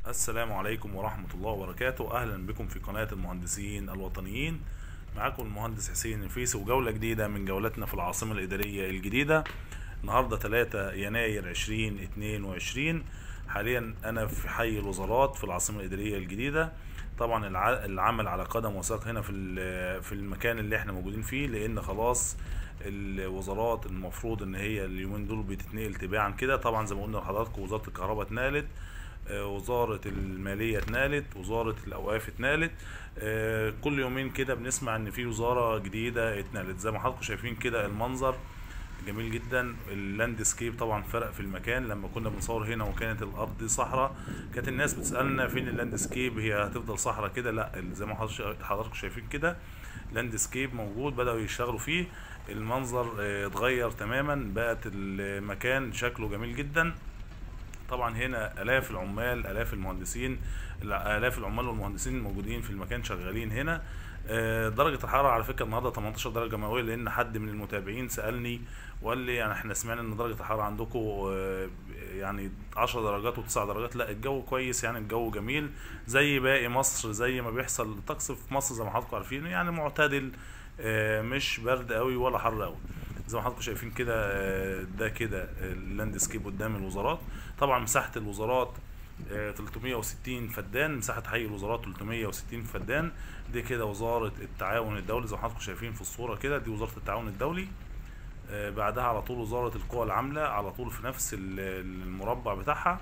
السلام عليكم ورحمة الله وبركاته أهلا بكم في قناة المهندسين الوطنيين معاكم المهندس حسين الفيسي وجولة جديدة من جولاتنا في العاصمة الإدارية الجديدة النهاردة 3 يناير 2022 حاليا أنا في حي الوزارات في العاصمة الإدارية الجديدة طبعا الع- العمل على قدم وساق هنا في ال- في المكان اللي احنا موجودين فيه لأن خلاص الوزارات المفروض ان هي اليومين دول بتتنقل تباعا كده طبعا زي ما قلنا لحضراتكم وزارة الكهرباء اتنقلت آه، وزارة المالية اتنقلت وزارة الأوقاف اتنقلت آه، كل يومين كده بنسمع إن في وزارة جديدة اتنقلت زي ما حضراتكم شايفين كده المنظر جميل جدا اللاندسكيب طبعا فرق في المكان لما كنا بنصور هنا وكانت الارض دي صحراء كانت الناس بتسالنا فين اللاندسكيب هي هتفضل صحراء كده لا زي ما حضرتك- حضراتكم شايفين كده لاندسكيب موجود بداوا يشتغلوا فيه المنظر آه، اتغير تماما بقت المكان شكله جميل جدا طبعا هنا الاف العمال الاف المهندسين الاف العمال والمهندسين الموجودين في المكان شغالين هنا آه، درجة الحرارة على فكرة النهاردة 18 درجة مئوية لأن حد من المتابعين سألني وقال لي يعني احنا سمعنا إن درجة الحرارة عندكم آه، يعني 10 درجات و9 درجات لا الجو كويس يعني الجو جميل زي باقي مصر زي ما بيحصل الطقس في مصر زي ما حضراتكم عارفين يعني معتدل آه، مش برد قوي ولا حر قوي زي ما حضراتكم شايفين كده آه، ده كده اللاندسكيب قدام الوزارات طبعا مساحة الوزارات آه، 360 فدان مساحة حي الوزارات 360 فدان دي كده وزارة التعاون الدولي زي ما حضراتكم شايفين في الصورة كده دي وزارة التعاون الدولي آه، بعدها على طول وزارة القوى العاملة على طول في نفس ال- المربع بتاعها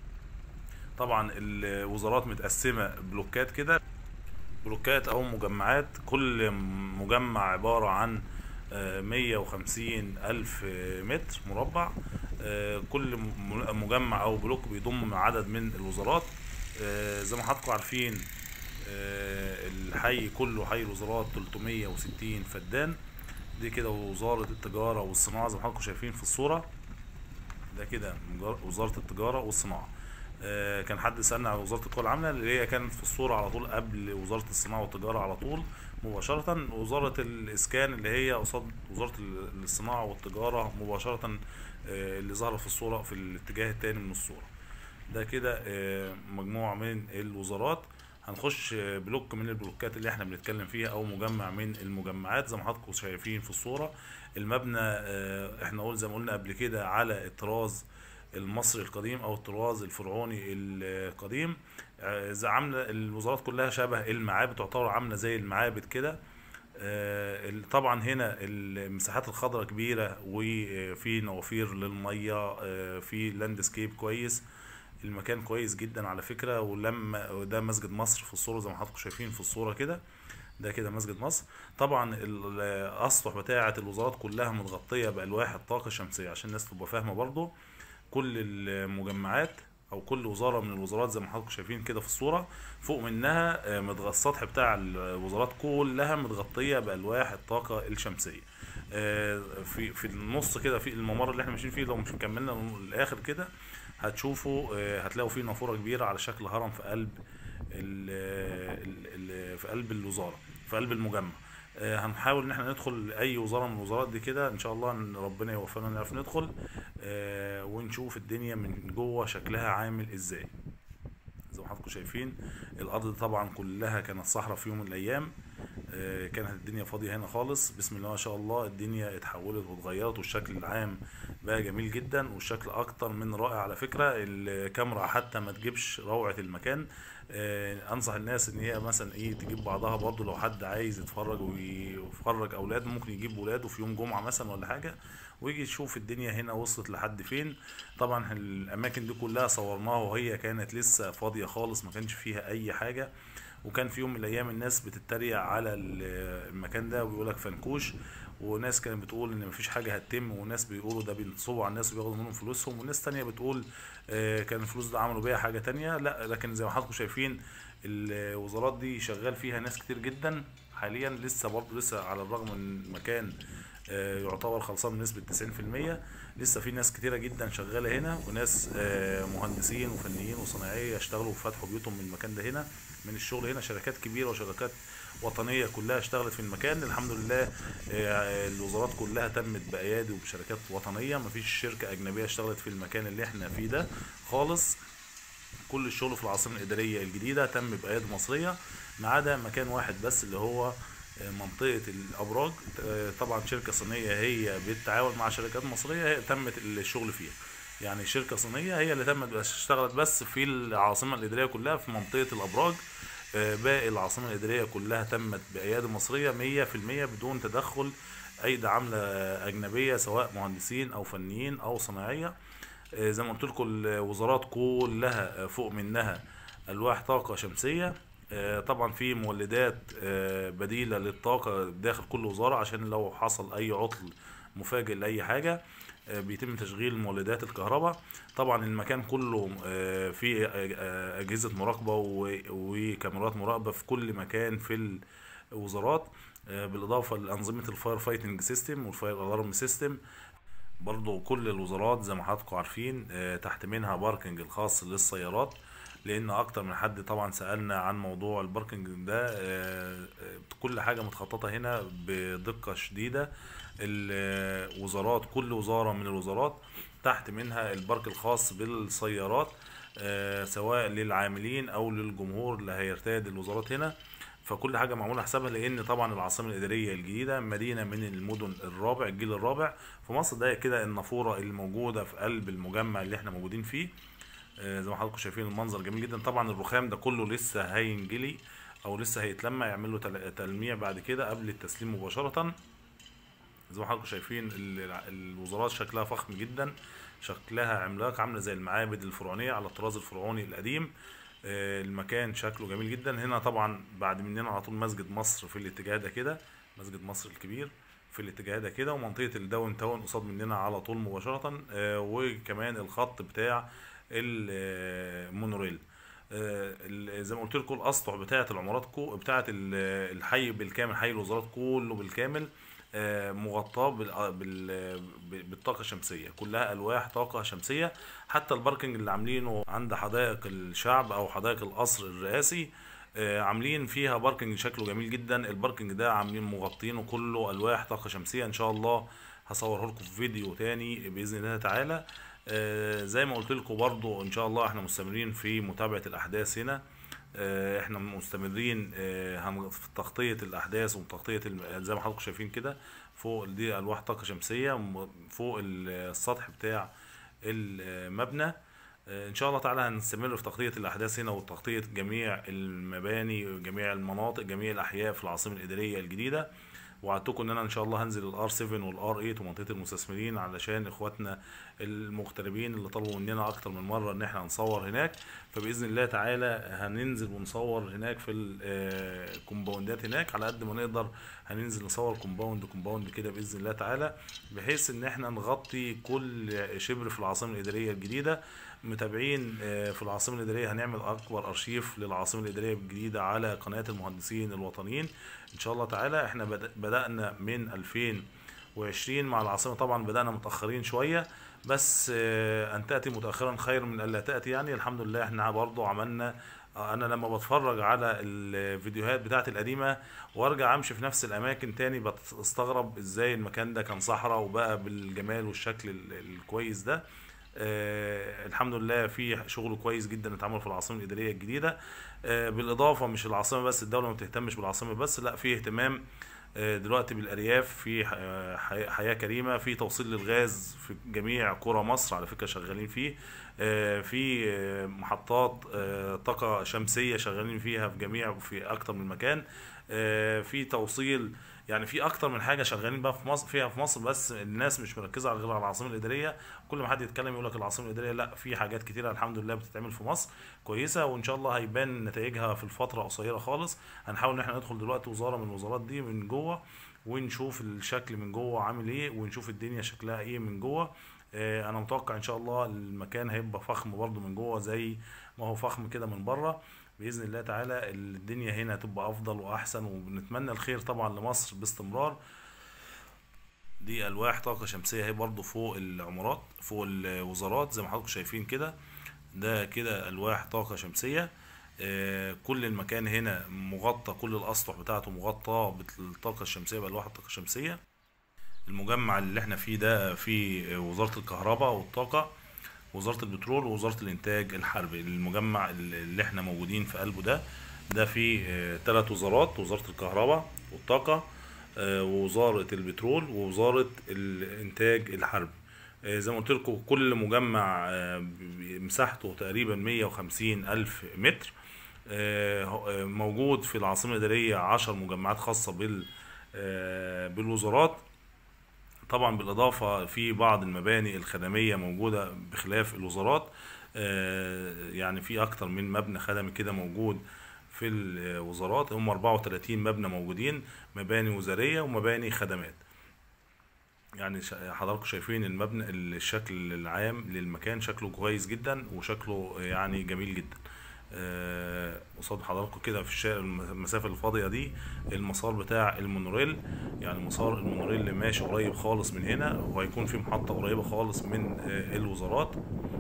طبعا الوزارات متقسمة بلوكات كده بلوكات او مجمعات كل مجمع عبارة عن آه، 150 ألف متر مربع آه، كل م- مجمع أو بلوك بيضم عدد من الوزارات آه، زي ما حضراتكم عارفين آه، الحي كله حي الوزارات 360 فدان دي كده وزارة التجارة والصناعة زي ما حضراتكم شايفين في الصورة ده كده مجار- وزارة التجارة والصناعة آه، كان حد سألنا على وزارة القوى العاملة اللي هي كانت في الصورة على طول قبل وزارة الصناعة والتجارة على طول مباشرة وزارة الإسكان اللي هي قصاد وزارة ال- الصناعة والتجارة مباشرة آه، اللي ظاهرة في الصورة في الاتجاه التاني من الصورة ده كده آه، مجموعة من الوزارات هنخش آه، بلوك من البلوكات اللي احنا بنتكلم فيها او مجمع من المجمعات زي ما حضراتكم شايفين في الصورة المبنى آه، احنا قلنا زي ما قلنا قبل كده على الطراز المصري القديم او الطراز الفرعوني القديم آه، زي عامله الوزارات كلها شبه المعابد تعتبر عامله زي المعابد كده آه، ال- طبعا هنا المساحات الخضراء كبيره وفي نوافير للميه آه، في لاندسكيب كويس المكان كويس جدا على فكره ولما وده مسجد مصر في الصوره زي ما حضراتكم شايفين في الصوره كده ده كده مسجد مصر طبعا ال- الاسطح بتاعه الوزارات كلها متغطيه بالواح الطاقه الشمسيه عشان الناس تبقى فاهمه برضو كل المجمعات او كل وزاره من الوزارات زي ما حضراتكم شايفين كده في الصوره فوق منها آه، متغ- السطح بتاع الوزارات كلها متغطيه بالواح الطاقه الشمسيه آه، في في النص كده في الممر اللي احنا ماشيين فيه لو مش مكملنا للاخر كده هتشوفوا آه، هتلاقوا فيه نافوره كبيره على شكل هرم في قلب ال ال ال في قلب الوزاره في قلب المجمع آه، هنحاول ان احنا ندخل اي وزاره من الوزارات دي كده ان شاء الله ان ربنا يوفقنا نعرف ندخل آه، ونشوف الدنيا من جوه شكلها عامل ازاي زي ما حضراتكم شايفين الارض دي طبعا كلها كانت صحراء في يوم من الايام آه، كانت الدنيا فاضيه هنا خالص بسم الله ما شاء الله الدنيا اتحولت واتغيرت والشكل العام بقى جميل جدا والشكل اكتر من رائع على فكره الكاميرا حتى ما تجيبش روعه المكان آه، انصح الناس ان هي مثلا ايه تجيب بعضها برضو لو حد عايز يتفرج ويفرج اولاده ممكن يجيب ولاده في يوم جمعه مثلا ولا حاجه ويجي يشوف الدنيا هنا وصلت لحد فين طبعا الاماكن دي كلها صورناها وهي كانت لسه فاضيه خالص ما كانش فيها اي حاجه وكان في يوم من الايام الناس بتتريق على ال- المكان ده ويقول لك فنكوش وناس كانت بتقول ان مفيش حاجه هتتم وناس بيقولوا ده بينصبوا على الناس وبياخدوا منهم فلوسهم وناس تانية بتقول آه، كان الفلوس ده عملوا بيها حاجه تانية لا لكن زي ما حضراتكم شايفين الوزارات دي شغال فيها ناس كتير جدا حاليا لسه برضه لسه على الرغم من المكان آه، يعتبر خلصان بنسبة 90% لسه في ناس كتيرة جدا شغالة هنا وناس آه، مهندسين وفنيين وصناعية يشتغلوا وفتحوا بيوتهم من المكان ده هنا من الشغل هنا شركات كبيرة وشركات وطنية كلها اشتغلت في المكان الحمد لله آه، الوزارات كلها تمت بأيادي وبشركات وطنية مفيش شركة أجنبية اشتغلت في المكان اللي احنا فيه ده خالص كل الشغل في العاصمه الاداريه الجديده تم بايادي مصريه ما عدا مكان واحد بس اللي هو آه، منطقه الابراج آه، طبعا شركه صينيه هي بالتعاون مع شركات مصريه هي تمت الشغل فيها يعني شركه صينيه هي اللي تمت بس اشتغلت بس في العاصمه الاداريه كلها في منطقه الابراج آه، باقي العاصمه الاداريه كلها تمت بايادي مصريه 100% بدون تدخل ايدي عامله اجنبيه سواء مهندسين او فنيين او صناعيه آه، زي ما قلت لكم الوزارات كلها آه، فوق منها الواح طاقه شمسيه آه، طبعا في مولدات آه، بديله للطاقه داخل كل وزاره عشان لو حصل اي عطل مفاجئ لاي حاجه آه، بيتم تشغيل مولدات الكهرباء طبعا المكان كله آه، فيه آه، آه، اجهزه مراقبه و- وكاميرات مراقبه في كل مكان في الوزارات آه، بالاضافه لانظمه الفاير فايتنج سيستم والفاير الارم سيستم برضو كل الوزارات زي ما حضراتكم عارفين آه، تحت منها باركنج الخاص للسيارات لان اكتر من حد طبعا سالنا عن موضوع الباركنج ده آه، آه، كل حاجه متخططه هنا بدقه شديده الوزارات كل وزاره من الوزارات تحت منها البارك الخاص بالسيارات آه، سواء للعاملين او للجمهور اللي هيرتاد الوزارات هنا فكل حاجه معموله حسابها لان طبعا العاصمه الاداريه الجديده مدينه من المدن الرابع الجيل الرابع في مصر ده كده النافوره اللي موجوده في قلب المجمع اللي احنا موجودين فيه آه، زي ما حضراتكم شايفين المنظر جميل جدا طبعا الرخام ده كله لسه هينجلي او لسه هيتلمع يعمل له تل- تلميع بعد كده قبل التسليم مباشره زي ما حضراتكم شايفين ال- الوزارات شكلها فخم جدا شكلها عملاق عامله زي المعابد الفرعونيه على الطراز الفرعوني القديم آه، المكان شكله جميل جدا هنا طبعا بعد مننا على طول مسجد مصر في الاتجاه ده كده مسجد مصر الكبير في الاتجاه ده كده ومنطقه الداون تاون قصاد مننا على طول مباشره آه، وكمان الخط بتاع المونوريل آه، ال- زي ما قلت لكم الاسطح بتاعه العمارات كو بتاعه ال- الحي بالكامل حي الوزارات كله بالكامل آه، مغطاه بال- بال- بالطاقه الشمسيه كلها الواح طاقه شمسيه حتى الباركنج اللي عاملينه عند حدائق الشعب او حدائق القصر الرئاسي آه، عاملين فيها باركنج شكله جميل جدا الباركنج ده عاملين مغطينه كله الواح طاقه شمسيه ان شاء الله هصوره لكم في فيديو تاني باذن الله تعالى آه، زي ما قلت لكم برضو ان شاء الله احنا مستمرين في متابعه الاحداث هنا آه، احنا مستمرين آه، هن- في تغطيه الاحداث وتغطيه الم- زي ما حضراتكم شايفين كده فوق دي الواح طاقه شمسيه م- فوق ال- السطح بتاع المبنى آه، ان شاء الله تعالى هنستمر في تغطيه الاحداث هنا وتغطيه جميع المباني جميع المناطق جميع الاحياء في العاصمه الاداريه الجديده وعدتكم ان انا ان شاء الله هنزل الار 7 والار 8 ومنطقه المستثمرين علشان اخواتنا المغتربين اللي طلبوا مننا اكتر من مره ان احنا نصور هناك فباذن الله تعالى هننزل ونصور هناك في الكومباوندات هناك على قد ما نقدر هننزل نصور كومباوند كومباوند كده باذن الله تعالى بحيث ان احنا نغطي كل شبر في العاصمه الاداريه الجديده متابعين آه، في العاصمه الاداريه هنعمل اكبر ارشيف للعاصمه الاداريه الجديده على قناه المهندسين الوطنيين ان شاء الله تعالى احنا بدأ- بدانا من 2020 مع العاصمه طبعا بدانا متاخرين شويه بس آه، ان تاتي متاخرا خير من الا تاتي يعني الحمد لله احنا برضو عملنا آه، انا لما بتفرج على الفيديوهات بتاعت القديمه وارجع امشي في نفس الاماكن تاني بستغرب ازاي المكان ده كان صحراء وبقى بالجمال والشكل ال- الكويس ده آه الحمد لله في شغل كويس جدا اتعمل في العاصمه الاداريه الجديده آه بالاضافه مش العاصمه بس الدوله ما بتهتمش بالعاصمه بس لا في اهتمام آه دلوقتي بالارياف في ح- آه، حي- حياه كريمه في توصيل للغاز في جميع قرى مصر على فكره شغالين فيه آه في آه، محطات آه، طاقه شمسيه شغالين فيها في جميع في اكتر من مكان آه، في توصيل يعني في اكتر من حاجه شغالين بقى في مصر فيها في مصر بس الناس مش مركزه على غير على العاصمه الاداريه كل ما حد يتكلم يقول لك العاصمه الاداريه لا في حاجات كتيره الحمد لله بتتعمل في مصر كويسه وان شاء الله هيبان نتائجها في الفتره قصيره خالص هنحاول ان احنا ندخل دلوقتي وزاره من الوزارات دي من جوه ونشوف الشكل من جوه عامل ايه ونشوف الدنيا شكلها ايه من جوه آه، انا متوقع ان شاء الله المكان هيبقى فخم برضو من جوه زي ما هو فخم كده من بره باذن الله تعالى الدنيا هنا هتبقى افضل واحسن وبنتمنى الخير طبعا لمصر باستمرار دي الواح طاقه شمسيه اهي برضو فوق العمارات فوق الوزارات زي ما حضراتكم شايفين كده ده كده الواح طاقه شمسيه آه، كل المكان هنا مغطى كل الاسطح بتاعته مغطاه بالطاقه الشمسيه بالواح الطاقه الشمسيه المجمع اللي احنا فيه ده في وزاره الكهرباء والطاقه وزارة البترول ووزارة الإنتاج الحربي المجمع اللي احنا موجودين في قلبه ده ده فيه ثلاث وزارات وزارة الكهرباء والطاقة آه، ووزارة البترول ووزارة الإنتاج الحربي آه، زي ما قلت لكم كل مجمع آه، ب- مساحته تقريبا 150 ألف متر آه، هو- آه، موجود في العاصمة الإدارية 10 مجمعات خاصة بال آه، بالوزارات طبعا بالإضافة في بعض المباني الخدمية موجودة بخلاف الوزارات آه، يعني في أكتر من مبنى خدمي كده موجود في الوزارات هم 34 مبنى موجودين مباني وزارية ومباني خدمات يعني شا- حضراتكم شايفين المبنى الشكل العام للمكان شكله كويس جدا وشكله يعني جميل جدا آه، قصاد حضراتكم كده في الشارع الم- المسافة الفاضية دي المسار بتاع المونوريل يعني مسار المونوريل اللي ماشي قريب خالص من هنا وهيكون في محطة قريبة خالص من آه، الوزارات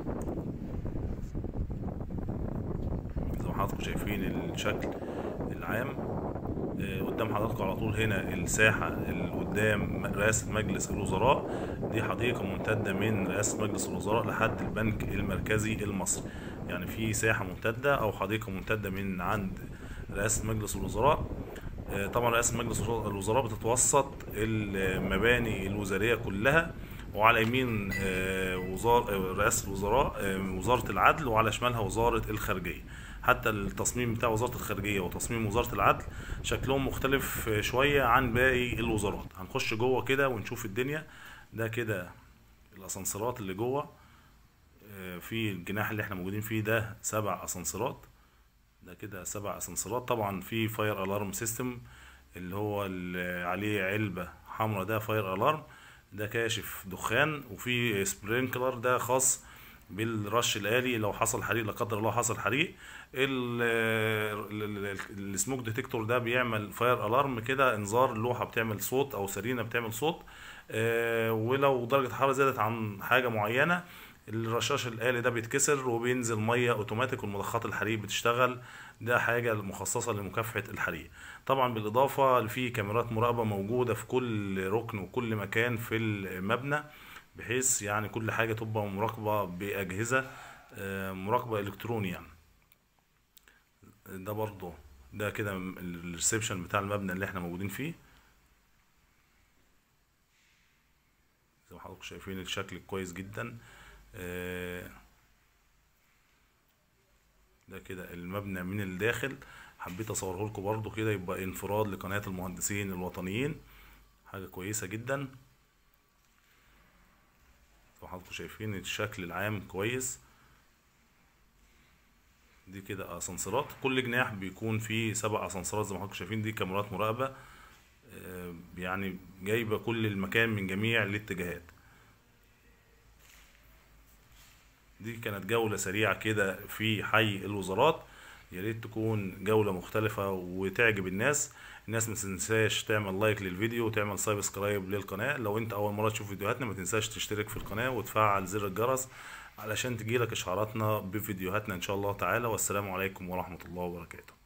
زي ما حضراتكم شايفين الشكل العام آه، قدام حضراتكم على طول هنا الساحة اللي قدام رئاسة مجلس الوزراء دي حديقة ممتدة من رئاسة مجلس الوزراء لحد البنك المركزي المصري يعني في ساحة ممتدة أو حديقة ممتدة من عند رئاسة مجلس الوزراء آه، طبعا رئاسة مجلس الوزراء بتتوسط المباني الوزارية كلها وعلى يمين آه، وزار آه، رئاسة الوزراء آه، وزارة العدل وعلى شمالها وزارة الخارجية حتى التصميم بتاع وزارة الخارجية وتصميم وزارة العدل شكلهم مختلف آه، شوية عن باقي الوزارات هنخش جوه كده ونشوف الدنيا ده كده الاسانسيرات اللي جوه آه، في الجناح اللي احنا موجودين فيه ده سبع اسانسيرات ده كده سبع اسانسيرات طبعا في فاير الارم سيستم اللي هو اللي عليه علبة حمراء ده فاير الارم ده كاشف دخان وفي سبرينكلر ده خاص بالرش الآلي لو حصل حريق لا قدر الله حصل حريق السموك ديتكتور ده بيعمل فاير الارم كده انذار اللوحة بتعمل صوت او سرينة بتعمل صوت آه، ولو درجة الحرارة زادت عن حاجة معينة الرشاش الآلي ده بيتكسر وبينزل مية اوتوماتيك والمضخات الحريق بتشتغل ده حاجة مخصصة لمكافحة الحريق طبعا بالإضافة في كاميرات مراقبة موجودة في كل ركن وكل مكان في المبنى بحيث يعني كل حاجة تبقى مراقبة بأجهزة آه، مراقبة إلكتروني يعني ده برضه ده كده الريسبشن بتاع المبنى اللي احنا موجودين فيه زي ما حضراتكم شايفين الشكل كويس جدا آه، ده كده المبنى من الداخل حبيت اصوره لكم برضو كده يبقى انفراد لقناة المهندسين الوطنيين حاجة كويسة جدا زي ما حضراتكم شايفين الشكل العام كويس دي كده اسانسيرات كل جناح بيكون فيه سبع اسانسيرات زي ما حضراتكم شايفين دي كاميرات مراقبة آه، يعني جايبة كل المكان من جميع الاتجاهات دي كانت جولة سريعة كده في حي الوزارات يا ريت تكون جولة مختلفة وتعجب الناس الناس ما تنساش تعمل لايك للفيديو وتعمل سبسكرايب للقناة لو انت اول مرة تشوف فيديوهاتنا ما تنساش تشترك في القناة وتفعل زر الجرس علشان تجيلك اشعاراتنا بفيديوهاتنا ان شاء الله تعالى والسلام عليكم ورحمة الله وبركاته